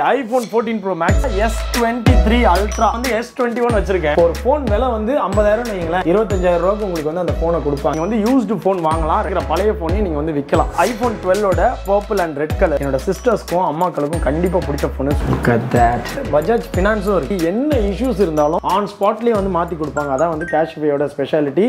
IPhone fourteen Pro Max S twenty three Ultra வந்து S twenty one வச்சிருக்கேன் ஒரு phone விலை வந்து ஐம்பதாயிரம் வைங்களேன் இருபத்தஞ்சாயிரம் ரூபாய்க்கு உங்களுக்கு வந்து அந்த ஃபோனை கொடுப்பாங்க நீங்க வந்து யூஸ்டு ஃபோன் வாங்கலாம் இருக்கிற பழைய ஃபோனையும் நீங்க வந்து விற்கலாம் ஐபோன் டுவெல்லோட பர்பிள் அண்ட் ரெட் கலர் என்னோட சிஸ்டர்ஸ்க்கும் அம்மாக்களுக்கும் கண்டிப்பா பிடிச்ச ஃபோனு பஜாஜ் ஃபினான்ஸும் இருக்கு என்ன இஷ்யூஸ் இருந்தாலும் ஆன் ஸ்பாட்லயே வந்து மாத்தி கொடுப்பாங்க அதான் வந்து கேஷ்பேயோட ஸ்பெஷாலிட்டி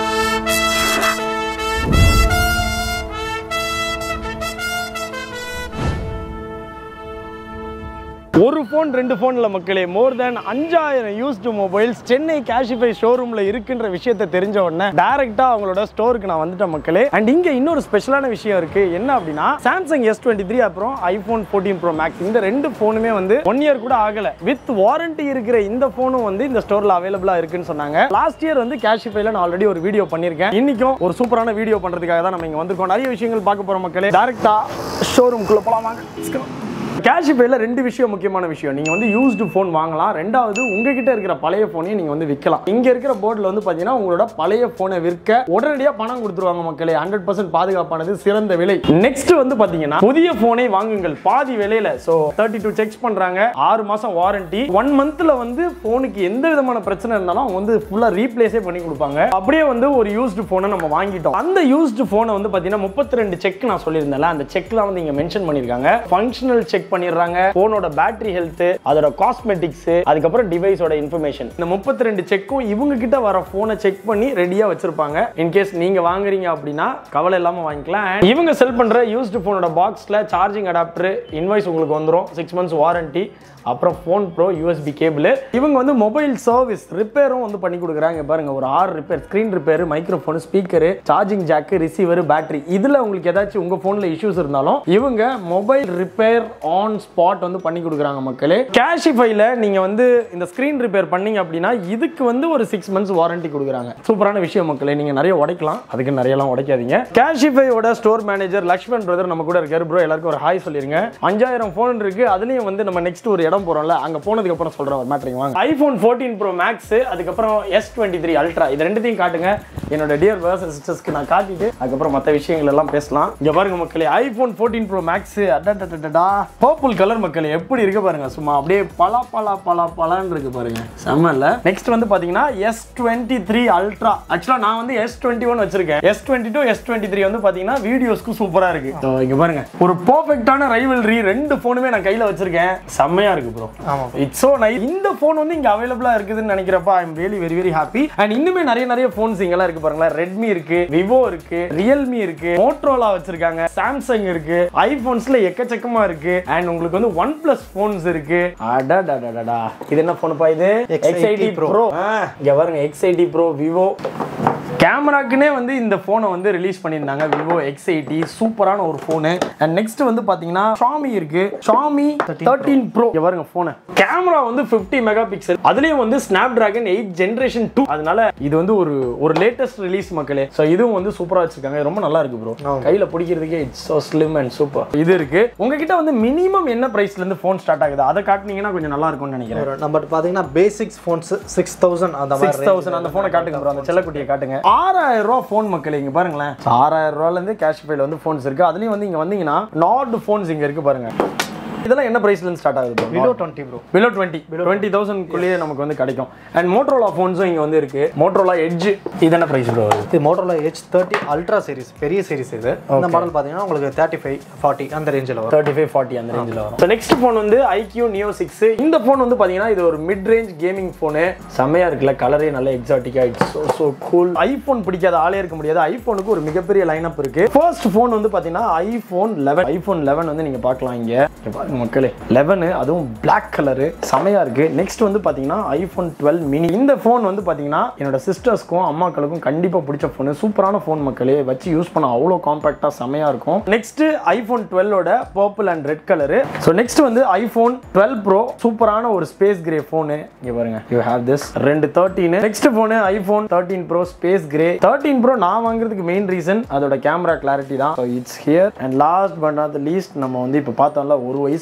ஒரு ஃபோன் ரெண்டு ஃபோனில் மக்களே மோர் தென் அஞ்சாயிரம் யூஸ்டு மொபைல்ஸ் சென்னை கேஷிஃபை ஷோரூமில் இருக்குன்ற விஷயத்தை தெரிஞ்ச உடனே டேரெக்டாக அவங்களோட ஸ்டோருக்கு நான் வந்துட்டேன் மக்களே அண்ட் இங்கே இன்னொரு ஸ்பெஷலான விஷயம் இருக்கு என்ன அப்படின்னா சாம்சங் எஸ் டுவெண்ட்டி த்ரீ அப்புறம் ஐஃபோன் ஃபோர்டீன் ப்ரோ மேக்ஸ் இந்த ரெண்டு ஃபோனுமே வந்து ஒன் இயர் கூட ஆகல வித் வாரண்டி இருக்கிற இந்த ஃபோனும் வந்து இந்த ஸ்டோரில் அவைலபிளாக இருக்குன்னு சொன்னாங்க லாஸ்ட் இயர் வந்து கேஷிஃபைல நான் ஆல்ரெடி ஒரு வீடியோ பண்ணியிருக்கேன் இன்னைக்கும் ஒரு சூப்பரான வீடியோ பண்ணுறதுக்காக தான் நம்ம இங்கே வந்திருக்கோம் நிறைய விஷயங்கள் பார்க்க போகிறோம் மக்களே டேரெக்டாக ஷோரூம்குள்ளே போகலாம் வாங்க Let's go. கேஷ்பேல ரெண்டு விஷயம் முக்கியமான விஷயம் நீங்க வந்து யூஸ்டு ஃபோன் வாங்கலாம் ரெண்டாவது உங்ககிட்ட இருக்கிற பழைய போனையும் நீங்க வந்து விற்கலாம் இங்க இருக்கிற போர்டில் வந்து பாத்தீங்கன்னா உங்களோட பழைய போனை விற்க உடனடியா பணம் கொடுத்துருவாங்க மக்களே ஹண்ட்ரட் பர்சன்ட் பாதுகாப்பானது சிறந்த விலை நெக்ஸ்ட் வந்து பாத்தீங்கன்னா புதிய போனை வாங்குங்கள் பாதி விலையில சோ தேர்ட்டி டூ செக்ஸ் பண்றாங்க ஆறு மாசம் வாரண்டி ஒன் மந்த்ல வந்து போனுக்கு எந்த விதமான பிரச்சனை இருந்தாலும் அவங்க வந்து ஃபுல்லா ரீப்ளேஸே பண்ணி கொடுப்பாங்க அப்படியே வந்து ஒரு யூஸ்டு போனை நம்ம வாங்கிட்டோம் அந்த யூஸ்டு போனை வந்து பாத்தீங்கன்னா முப்பத்தி ரெண்டு செக் நான் சொல்லியிருந்தேன்ல அந்த செக்லாம் வந்து இங்க மென்ஷன் பண்ணிருக்காங்க ஃபங்க்ஷனல் செக் பண்ணிடுறாங்க போனோட பேட்டரி ஹெல்த் அதோட காஸ்மெட்டிக்ஸ் அதுக்கப்புறம் டிவைஸோட இன்ஃபர்மேஷன் இந்த முப்பத்தி ரெண்டு செக்கும் இவங்க கிட்ட வர போனை செக் பண்ணி ரெடியா வச்சிருப்பாங்க இன்கேஸ் நீங்க வாங்குறீங்க அப்படின்னா கவலை இல்லாம வாங்கிக்கலாம் And இவங்க செல் பண்ற யூஸ்டு போனோட பாக்ஸ்ல சார்ஜிங் அடாப்டர் இன்வாய்ஸ் உங்களுக்கு வந்துரும் சிக்ஸ் மந்த்ஸ் வாரண்டி அப்புறம் ஃபோன் ப்ரோ யூஎஸ்பி கேபிள் இவங்க வந்து மொபைல் சர்வீஸ் ரிப்பேரும் வந்து பண்ணி கொடுக்குறாங்க பாருங்க ஒரு ஆறு repair screen repair microphone speaker charging jack receiver battery இதுல உங்களுக்கு ஏதாச்சும் உங்க போன்ல இஷ்யூஸ் இருந்தாலும் இவங்க மொபைல் ரிப்பேர் ஆன் ஸ்பாட் வந்து பண்ணி கொடுக்குறாங்க மக்களே கேஷிஃபைல நீங்க வந்து இந்த ஸ்க்ரீன் ரிப்பேர் பண்ணீங்க அப்படின்னா இதுக்கு வந்து ஒரு சிக்ஸ் மந்த்ஸ் வாரண்டி கொடுக்குறாங்க சூப்பரான விஷயம் மக்களே நீங்க நிறைய உடைக்கலாம் அதுக்கு நிறையலாம் உடைக்காதீங்க கேஷிஃபையோட ஸ்டோர் மேனேஜர் லக்ஷ்மண் பிரதர் நம்ம கூட இருக்காரு ப்ரோ எல்லாருக்கும் ஒரு ஹாய் சொல்லிருங்க அஞ்சாயிரம் ஃபோன் இருக்கு அதுலயும் வந்து நம்ம நெக்ஸ்ட் ஒரு இடம் போறோம்ல அங்க போனதுக்கு அப்புறம் சொல்ற ஒரு மேட்ரிங் வாங்க ஐபோன் ஃபோர்டீன் ப்ரோ மேக்ஸ் அதுக்கப்புறம் எஸ் டுவெண்ட்டி த்ரீ அல்ட்ரா இது ரெண்டுத்தையும் காட்டுங்க என்னோட டியர் பிரதர்ஸ் சிஸ்டர்ஸ்க்கு நான் காட்டிட்டு அதுக்கப்புறம் மற்ற விஷயங்கள் எல்லாம் பேசலாம் இங்க பாருங்க மக்களே ஐபோன் ஃபோர்டீன் ப்ரோ மேக்ஸ் அடடடடா பர்பிள் கலர் மக்களே எப்படி இருக்கு பாருங்க சும்மா அப்படியே பலா பலா பலா பலான்னு இருக்கு பாருங்க செம்ம இல்ல நெக்ஸ்ட் வந்து பாத்தீங்கன்னா S twenty three ultra actually நான் வந்து எஸ் டுவெண்ட்டி ஒன் வச்சிருக்கேன் S twenty two S twenty three வந்து பாத்தீங்கன்னா வீடியோஸ்க்கு சூப்பரா இருக்கு So, இங்க பாருங்க ஒரு பர்ஃபெக்டான ரைவல்ரி ரெண்டு போனுமே நான் கையில வச்சிருக்கேன் செம்மையா இருக்கு ப்ரோ ஆமா. இட்ஸ் ஸோ நை இந்த ஃபோன் வந்து இங்க அவைலபிளா இருக்குதுன்னு நினைக்கிறப்ப I am really very very happy and இன்னுமே நிறைய நிறைய ஃபோன்ஸ் இங்கெல்லாம் இருக்கு பாருங்களேன் ரெட்மி இருக்கு விவோ இருக்கு ரியல்மி இருக்கு மோட்ரோலா வச்சிருக்காங்க சாம்சங் இருக்கு ஐபோன்ஸ்ல எக்கச்சக்கமா இருக்கு அண்ட் உங்களுக்கு வந்து ஒன் பிளஸ் ஃபோன்ஸ் இருக்கு அடடடடடா இது என்ன ஃபோனுப்பா இது X80 Pro. ப்ரோ இங்க பாருங்க எக்ஸ் எயிட்டி ப்ரோ விவோ கேமராக்குனே வந்து இந்த ஃபோனை வந்து ரிலீஸ் பண்ணியிருந்தாங்க விவோ எக்ஸ் எயிட்டி சூப்பரான ஒரு ஃபோனு அண்ட் நெக்ஸ்ட் வந்து பார்த்தீங்கன்னா ஷாமி இருக்கு ஷாமி தேர்ட்டீன் ப்ரோ பாருங்க ஃபோனு கேமரா வந்து ஃபிஃப்டி மெகா பிக்சல் அதுலேயும் வந்து Snapdragon eight generation two அதனால இது வந்து ஒரு ஒரு லேட்டஸ்ட் ரிலீஸ் மக்களே ஸோ இதுவும் வந்து சூப்பராக வச்சிருக்காங்க இது ரொம்ப நல்லா இருக்கு ப்ரோ கையில் பிடிக்கிறதுக்கே it's so slim and super இது இருக்கு உங்ககிட்ட வந்து மினிமம் என்ன பிரைஸ்ல இருந்து ஃபோன் ஸ்டார்ட் ஆகுது அதை காட்டினீங்கன்னா கொஞ்சம் நல்லா இருக்கும்னு நினைக்கிறேன் ஒரு நம்ம பார்த்தீங்கன்னா பேசிக்ஸ் ஃபோன்ஸ் சிக்ஸ் தௌசண்ட் அந்த சிக்ஸ் மாதிரி தௌசண்ட் அந்த ஃபோனை காட்டுங்க ப்ரோ அந்த செல்லக்குட்டியை காட்டுங்க ஆறாயிரம் ரூபா ஃபோன் மக்கள் இங்க பாருங்களேன் ஆறாயிரம் ரூபால இருந்து கேஷ் பேல வந்து ஃபோன்ஸ் இருக்கு அதுலயும் வந்து இங்க வந்தீங்கன்னா நாட் ஃபோன்ஸ் இங்க இருக்கு பாருங்க இதெல்லாம் என்ன பிரைஸ்ல இருந்து ஸ்டார்ட் ஆகுது Vivo twenty Pro below twenty twenty தௌசண்ட்குள்ளேயே நமக்கு வந்து கிடைக்கும் அண்ட் மோட்ரோலா ஃபோன்ஸும் இங்க வந்து இருக்கு மோட்ரோலா எட்ஜ் இது என்ன பிரைஸ் ப்ரோ இது மோட்டோல ஹெச் தேர்ட்டி அல்ட்ரா சீரிஸ் பெரிய சீரிஸ் இது இந்த மாடல் பார்த்தீங்கன்னா உங்களுக்கு தேர்ட்டி ஃபைவ் ஃபார்ட்டி அந்த ரேஞ்சில் வரும் தேர்ட்டி ஃபைவ் ஃபார்ட்டி அந்த ரேஞ்சில் வரும் ஸோ நெக்ஸ்ட் ஃபோன் வந்து ஐக்யூ நியோ சிக்ஸ் இந்த ஃபோன் வந்து பார்த்தீங்கன்னா இது ஒரு மிட் ரேஞ்ச் கேமிங் ஃபோனு செம்மையா இருக்குல்ல கலரே நல்ல எக்ஸாட்டிக்கா it's so so cool iPhone பிடிக்காத ஆளே இருக்க முடியாது ஐஃபோனுக்கு ஒரு மிகப்பெரிய லைனப் இருக்கு ஃபர்ஸ்ட் ஃபோன் வந்து பார்த்தீங்கன்னா ஐஃபோன் லெவன் ஐஃபோன் லெவன் வந்து நீங்க பார்க்கலாம் இங்க இங்க பாருங்க மக்களே லெவனு அதுவும் பிளாக் கலரு செமையா இருக்கு நெக்ஸ்ட் வந்து பார்த்தீங்கன்னா ஐஃபோன் டுவெல் மினி இந்த ஃபோன் வந்து பார்த்தீங்கன்னா என்னோட சிஸ்டர்ஸ்க்கும் அம்மாக்களுக்கும் கண்டிப்பா பிடிச்ச ஃபோன் சூப்பரான ஃபோன் மக்களே வச்சு யூஸ் பண்ண அவ்வளோ காம்பாக்டா செமையா இருக்கும் நெக்ஸ்ட் ஐஃபோன் டுவெல்லோட purple and red colour so next வந்து ஐஃபோன் டுவெல் ப்ரோ சூப்பரான ஒரு ஸ்பேஸ் கிரே ஃபோனு இங்க பாருங்க யூ ஹேவ் திஸ் ரெண்டு thirteen next phone iPhone thirteen Pro space grey thirteen Pro நான் வாங்குறதுக்கு மெயின் ரீசன் அதோட கேமரா கிளாரிட்டி தான் so it's here and last but not least நம்ம வந்து இப்போ பார்த்தோம்ல ஒரு வயசு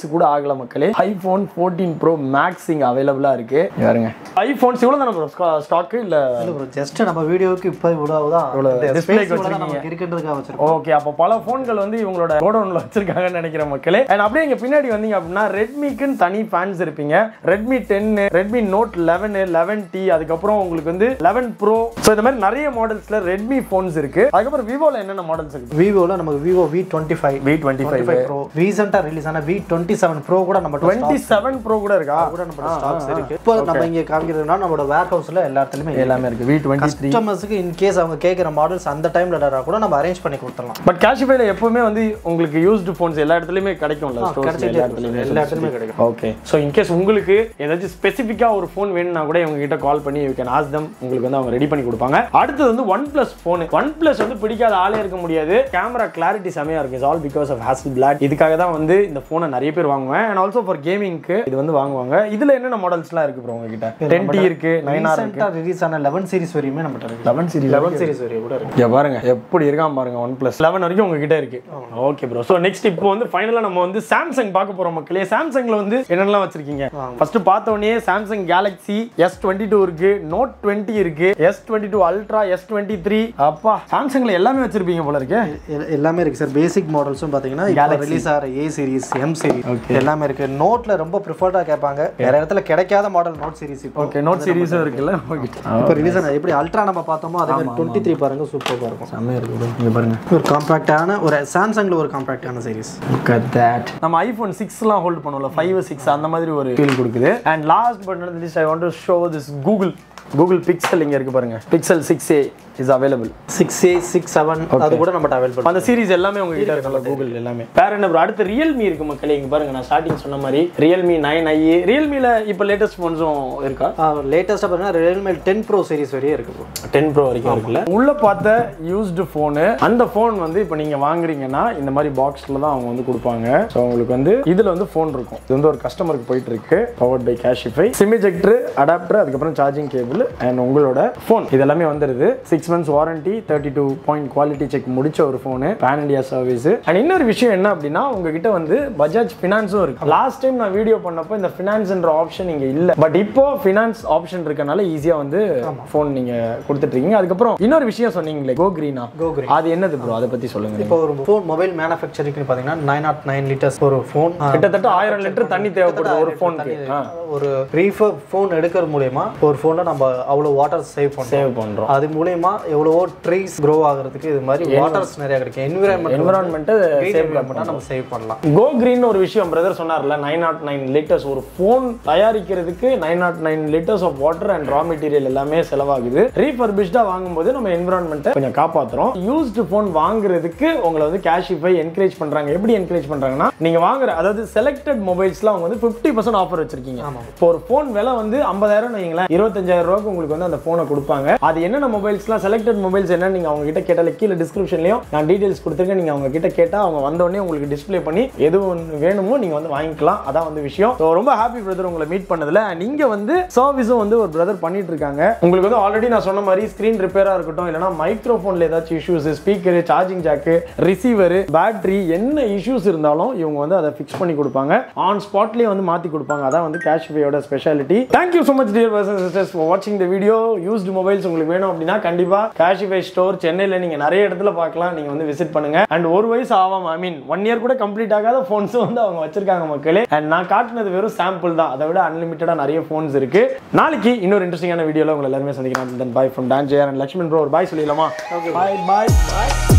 வயசு கூட ஆகல மக்களே ஐபோன் ஃபோர்டீன் ப்ரோ மேக்ஸ் இங்க அவைலபிளா இருக்கு இங்க பாருங்க ஐபோன்ஸ் இவ்வளவு தானே ப்ரோ ஸ்டாக்கு இல்ல இல்லை ப்ரோ ஜஸ்ட் நம்ம வீடியோவுக்கு இப்போ இவ்வளவு தான் display டிஸ்பிளே வச்சிருக்கீங்க. நமக்கு இருக்குன்றதுக்காக வச்சிருக்கோம் ஓகே அப்போ பல ஃபோன்கள் வந்து இவங்களோட கோடவுன்ல வச்சிருக்காங்கன்னு நினைக்கிறேன் மக்களே அண்ட் அப்படியே இங்க பின்னாடி வந்தீங்க அப்படின்னா ரெட்மிக்குன்னு தனி ஃபேன்ஸ் இருப்பீங்க Redmi ten Redmi Note eleven eleven T அதுக்கப்புறம் உங்களுக்கு வந்து லெவன் ப்ரோ ஸோ இந்த மாதிரி நிறைய மாடல்ஸ்ல ரெட்மி ஃபோன்ஸ் இருக்கு அதுக்கப்புறம் விவோல என்னென்ன மாடல்ஸ் இருக்கு விவோவில் நமக்கு Vivo V twenty five V twenty five five Pro ரீசெண்டாக ரிலீஸ் ஆன வி டுவெண்ட்டி செவன் ப்ரோ கூட நம்ம டுவெண்ட்டி செவன் ப்ரோ கூட இருக்கா கூட நம்ம ஸ்டாக்ஸ் இருக்கு இப்போ நம்ம இங்க காமிக்கிறதுனா நம்மளோட வேர் ஹவுஸ்ல எல்லா இடத்துலயுமே எல்லாமே இருக்கு வி டுவெண்ட்டி த்ரீ கஸ்டமர்ஸ்க்கு இன் கேஸ் அவங்க கேட்குற மாடல்ஸ் அந்த டைம்ல கூட நம்ம அரேஞ்ச் பண்ணி கொடுத்துடலாம் பட் கேஷிஃபைல எப்பவுமே வந்து உங்களுக்கு யூஸ்டு ஃபோன்ஸ் எல்லா இடத்துலயுமே கிடைக்கும்ல ஸ்டோர்ஸ் கிடைச்சிட்டே எல்லா இருக்கும் இடத்துலயுமே எல்லா இடத்துலயுமே கிடைக்கும் ஓகே ஸோ இன்கேஸ் உங்களுக்கு ஏதாச்சும் ஸ்பெசிஃபிக்காக ஒரு ஃபோன் வேணும்னா கூட இவங்க கிட்ட கால் பண்ணி யூ கேன் ஆஸ் தம் உங்களுக்கு வந்து அவங்க ரெடி பண்ணி கொடுப்பாங்க அடுத்தது வந்து OnePlus phone OnePlus வந்து பிடிக்காத ஆளே இருக்க முடியாது கேமரா கிளாரிட்டி செமையா இருக்கு is all because of Hasselblad இதுக்காக தான் வந்து இந்த ஃபோனை நிறைய பேர் வாங்குவேன் அண்ட் ஆல்சோ ஃபார் கேமிங்க்கு இது வந்து வாங்குவாங்க இதுல என்னென்ன மாடல்ஸ்லாம் இருக்கு ப்ரோ உங்ககிட்ட டென் டி இருக்கு நைன் ஆர் இருக்கு ரீசெண்டாக ரிலீஸ் ஆன லெவன் சீரிஸ் வரையுமே நம்மகிட்ட இருக்கு லெவன் சீரிஸ் லெவன் சீரிஸ் வரையும் கூட இருக்கு இங்க பாருங்க எப்படி இருக்கான் பாருங்க ஒன் பிளஸ் லெவன் வரைக்கும் உங்ககிட்ட இருக்கு ஓகே ப்ரோ ஸோ நெக்ஸ்ட் இப்போ வந்து ஃபைனலாக நம்ம வந்து சாம்சங் பார்க்க போறோம் மக்களே சாம்சங்ல வந்து என்னென்னலாம் வச்சிருக்கீங்க ஃபர்ஸ்ட் பார்த்த உடனே Samsung Galaxy S twenty two இருக்கு நோட் டுவெண்ட்டி இருக்கு S twenty two Ultra S twenty three அப்பா சாம்சங்ல எல்லாமே வச்சிருப்பீங்க போல இருக்கு எல்- எல்லாமே இருக்கு சார் பேசிக் மாடல்ஸும் பாத்தீங்கன்னா இப்போ ரிலீஸ் ஆகிற ஏ சீரிஸ் எம் சீரிஸ் எல்லாமே இருக்கு நோட்ல ரொம்ப ப்ரிஃபர்டா கேட்பாங்க வேற இடத்துல கிடைக்காத மாடல் நோட் சீரிஸ் இப்போ ஓகே நோட் சீரிஸும் இருக்குல்ல ஓகே இப்போ ரிலீஸ் ஆன எப்படி அல்ட்ரா நம்ம பார்த்தோமோ அதே மாதிரி டுவெண்ட்டி த்ரீ பாருங்க சூப்பராக இருக்கும் செம்மையா இருக்கு bro. இங்க பாருங்க ஒரு காம்பாக்டான ஒரு சாம்சங்ல ஒரு காம்பாக்டான சீரிஸ் Look at that. நம்ம ஐபோன் சிக்ஸ்லாம் ஹோல்ட் பண்ணுவோம்ல ஃபைவ் சிக்ஸ் அந்த மாதிரி ஒரு ஃபீல் கொடுக்குது and last but not least I want to show this Google Google Pixel இங்க இருக்கு பாருங்க Pixel six A is available six A six seven அது கூட நம்ம அவைலபிள் அந்த சீரிஸ் எல்லாமே உங்ககிட்ட இருக்குல்ல கூகுள் எல்லாமே வேற என்ன bro அடுத்து ரியல்மி இருக்கு மக்களே இங்க பாருங்க நான் ஸ்டார்டிங் சொன்ன மாதிரி ரியல்மி நைன் ஐ ரியல்மில இப்போ லேட்டஸ்ட் ஃபோன்ஸும் இருக்கா லேட்டஸ்ட்டாக பார்த்தீங்கன்னா ரியல்மி டென் ப்ரோ சீரிஸ் வரையும் இருக்கு bro. டென் ப்ரோ வரைக்கும் இருக்குல்ல உள்ள பார்த்த யூஸ்டு ஃபோனு அந்த ஃபோன் வந்து இப்போ நீங்க வாங்குறீங்கன்னா இந்த மாதிரி பாக்ஸ்ல தான் அவங்க வந்து கொடுப்பாங்க ஸோ உங்களுக்கு வந்து இதுல வந்து ஃபோன் இருக்கும் இது வந்து ஒரு கஸ்டமருக்கு போயிட்டு இருக்கு powered by Cashify SIM ejector adapter அதுக்கப்புறம் சார்ஜிங் கேபிள் அண்ட் உங்களோட ஃபோன் இதெல்லாமே வந்துருது six months warranty thirty two point quality check முடிச்ச ஒரு phone pan India service and இன்னொரு விஷயம் என்ன அப்படின்னா உங்ககிட்ட வந்து பஜாஜ் ஃபினான்ஸும் இருக்கு லாஸ்ட் டைம் நான் வீடியோ பண்ணப்போ இந்த ஃபினான்ஸ்ன்ற ஆப்ஷன் இங்க இல்ல பட் இப்போ ஃபினான்ஸ் ஆப்ஷன் இருக்கனால ஈஸியா வந்து ஃபோன் நீங்க கொடுத்துட்டு இருக்கீங்க அதுக்கப்புறம் இன்னொரு விஷயம் சொன்னீங்களே கோ கிரீனா Go Green. அது என்னது ப்ரோ அதை பத்தி சொல்லுங்க இப்போ ஒரு ஃபோன் மொபைல் மேனுஃபேக்சரிங்னு பார்த்தீங்கன்னா நைன் நாட் நைன் லிட்டர்ஸ் ஒரு ஃபோன் கிட்டத்தட்ட ஆயிரம் லிட்டர் தண்ணி தேவைப்படுது ஒரு ஃபோனுக்கு ஒரு ரீஃபர் ஃபோன் எடுக்கிறது மூலயமா ஒரு ஃபோனில் நம்ம அவ்வளோ வாட்டர் சேவ் பண்ணுறோம் சேவ் பண்றோம் அது மூலயமா எவ்வளவோ ட்ரீஸ் க்ரோ ஆகிறதுக்கு இது மாதிரி வாட்டர்ஸ் நிறைய கிடைக்கும் என்விரான்மெண்ட் என்விரான்மெண்ட்டை சேவ் என்விரான்மெண்ட்டாக நம்ம சேவ் பண்ணலாம் கோ கிரீன் ஒரு விஷயம் பிரதர் சொன்னார்ல நைன் நாட் நைன் லிட்டர்ஸ் ஒரு ஃபோன் தயாரிக்கிறதுக்கு nine naught nine litres of water and raw material எல்லாமே செலவாகுது ரீஃபர்பிஷ்டா வாங்கும்போது நம்ம என்விரான்மெண்ட்டை கொஞ்சம் காப்பாத்துறோம் யூஸ்டு ஃபோன் வாங்குறதுக்கு உங்களை வந்து கேஷிஃபை என்கரேஜ் பண்றாங்க எப்படி என்கரேஜ் பண்றாங்கன்னா நீங்க வாங்குற அதாவது செலக்டட் மொபைல்ஸ்ல அவங்க வந்து ஃபிஃப்டி பர்சன்ட் ஆஃபர் வச்சிருக்கீங்க இப்போ ஒரு ஃபோன் விலை வந்து ஐம்பதாயிரம் வைங்களேன் இருபத்தஞ்சாயிரம் ரூபாய்க்கு உங்களுக்கு வந்து அந்த ஃபோனை கொடுப்பாங்க அது என்னென்ன மொபைல்ஸ்லாம் செலக்டட் மொபைல்ஸ் என்ன நீங்க அவங்க கிட்ட கேட்டால கீழே டிஸ்கிரிப்ஷன்லயும் நான் டீடைல்ஸ் கொடுத்துருக்கேன் நீங்க அவங்க கிட்ட கேட்டா அவங்க வந்த உடனே உங்களுக்கு டிஸ்ப்ளே பண்ணி எது ஒன்று வேணுமோ நீங்க வந்து வாங்கிக்கலாம் அதான் வந்து விஷயம் So, ரொம்ப ஹாப்பி பிரதர் உங்களை மீட் பண்ணதுல அண்ட் இங்க வந்து சர்வீஸும் வந்து ஒரு பிரதர் பண்ணிட்டு இருக்காங்க உங்களுக்கு வந்து ஆல்ரெடி நான் சொன்ன மாதிரி ஸ்கிரீன் ரிப்பேரா இருக்கட்டும் இல்லைனா மைக்ரோஃபோன்ல ஏதாச்சும் issues speaker charging jack receiver battery என்ன இஷ்யூஸ் இருந்தாலும் இவங்க வந்து அதை ஃபிக்ஸ் பண்ணி கொடுப்பாங்க ஆன் ஸ்பாட்லயே வந்து மாத்தி கொடுப்பாங்க அதான் வந்து கேஷ்வேயோட speciality thank you so much dear person sisters for வாட்சிங் த வீடியோ யூஸ்டு மொபைல்ஸ் உங்களுக்கு வேணும் அப்படின்னா கண்டிப்பா கேஷிஃபை ஸ்டோர் சென்னையில நீங்க நிறைய இடத்துல பார்க்கலாம் நீங்க வந்து விசிட் பண்ணுங்க அண்ட் ஒரு வயசு ஆகாம ஐ மீன் ஒன் இயர் கூட கம்ப்ளீட் ஆகாத ஃபோன்ஸும் வந்து அவங்க வச்சிருக்காங்க மக்களே அண்ட் நான் காட்டினது வெறும் சாம்பிள் தான் அதை விட அன்லிமிட்டடா நிறைய ஃபோன்ஸ் இருக்கு நாளைக்கு இன்னொரு இன்ட்ரெஸ்டிங்கான வீடியோல உங்களை எல்லாருமே சந்திக்கிறேன் தென் பாய் ஃப்ரம் டான்ஜே அண்ட் லக்ஷ்மன் ப்ரோ ஒரு பாய் சொல்லிடலாமா பாய் பாய் பாய்